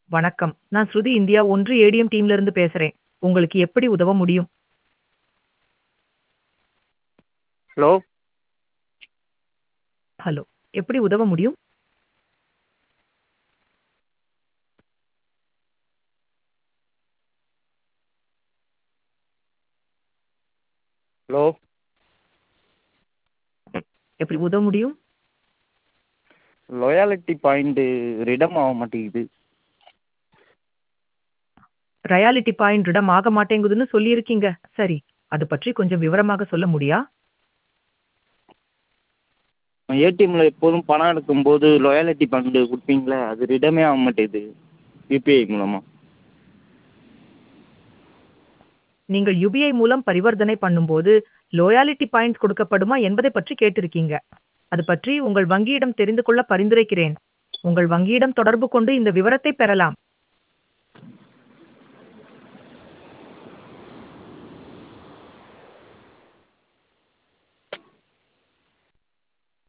வணக்கம் நான் ஸ்ருதி இந்தியா ஒன்று ஏடிஎம் டீம்ல இருந்து பேசுறேன் உங்களுக்கு எப்படி உதவ முடியும் ஹலோ ஹலோ எப்படி உதவ முடியும் ஹலோ எப்படி உதவ முடியும் லொயாலிட்டி பாயிண்ட்டு ரிடம் ஆக மாட்டேங்குது ரயாலிட்டி பாயிண்ட் இடம் ஆக மாட்டேங்குதுன்னு சொல்லியிருக்கீங்க சரி அது பற்றி கொஞ்சம் விவரமாக சொல்ல முடியா ஏடிஎம்ல எப்போதும் பணம் எடுக்கும்போது லொயாலிட்டி பாயிண்ட் கொடுப்பீங்களே அது ரிடமே ஆக மாட்டேங்குது யூபிஐ மூலமாக நீங்கள் யுபிஐ மூலம் பரிவர்த்தனை பண்ணும்போது லோயாலிட்டி பாயிண்ட்ஸ் கொடுக்கப்படுமா என்பதை பற்றி கேட்டிருக்கீங்க அது பற்றி உங்கள் வங்கியிடம் தெரிந்து கொள்ள பரிந்துரைக்கிறேன் உங்கள் வங்கியிடம் தொடர்பு கொண்டு இந்த விவரத்தை பெறலாம்